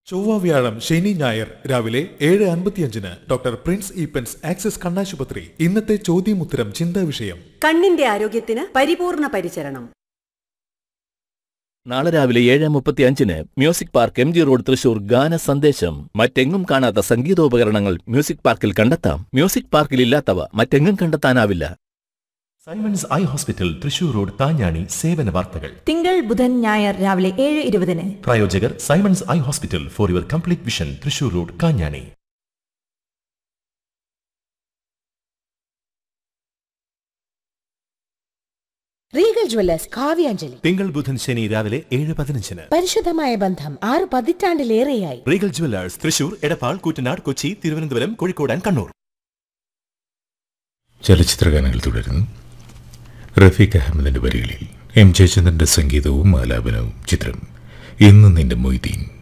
ചൊവ്വ വ്യാഴം ശനി ഞായർ രാവിലെ ഏഴ് അൻപത്തിയഞ്ചിന് ഡോക്ടർ പ്രിൻസ് ഈപ്പൻസ് ആക്സിസ് കണ്ണാശുപത്രി ഇന്നത്തെ ചോദ്യമുത്തരം ചിന്താ വിഷയം കണ്ണിന്റെ ആരോഗ്യത്തിന് പരിപൂർണ പരിചരണം നാളെ രാവിലെ ഏഴ് മുപ്പത്തി അഞ്ചിന് music park M G road Thrissur ഗാന സന്ദേശം മറ്റെങ്ങും കാണാത്ത സംഗീതോപകരണങ്ങൾ മ്യൂസിക് പാർക്കിൽ കണ്ടെത്താം മ്യൂസിക് പാർക്കിൽ ഇല്ലാത്തവ മറ്റെങ്ങും കണ്ടെത്താനാവില്ല Simons eye hospital Thrissur road താഞ്ഞാണി സേവന വാർത്തകൾ തിങ്കൾ ബുധൻ ഞായർ രാവിലെ ഏഴ് ഇരുപതിന് പ്രായോജകർ Simons eye hospital for your complete vision Thrissur road Kanjani Regal Jewellers കാവ്യാഞ്ജലി തിങ്കൾ ബുധൻ ശനി രാവിലെ ഏഴ് പതിനഞ്ചിന് പരിശുദ്ധമായ ബന്ധം ആറ് പതിറ്റാണ്ടിലേറെയായി Regal Jewellers Thrissur Edappal Koottanad Kochi Thiruvananthapuram Kozhikode and Kannur ചലച്ചിത്രഗാനങ്ങൾ തുടരുന്നു റഫീഖ് അഹമ്മദിന്റെ വരികളിൽ എം ജയചന്ദ്രന്റെ സംഗീതവും ആലാപനവും ചിത്രം ഇന്ന് നിന്റെ മൊയ്തീൻ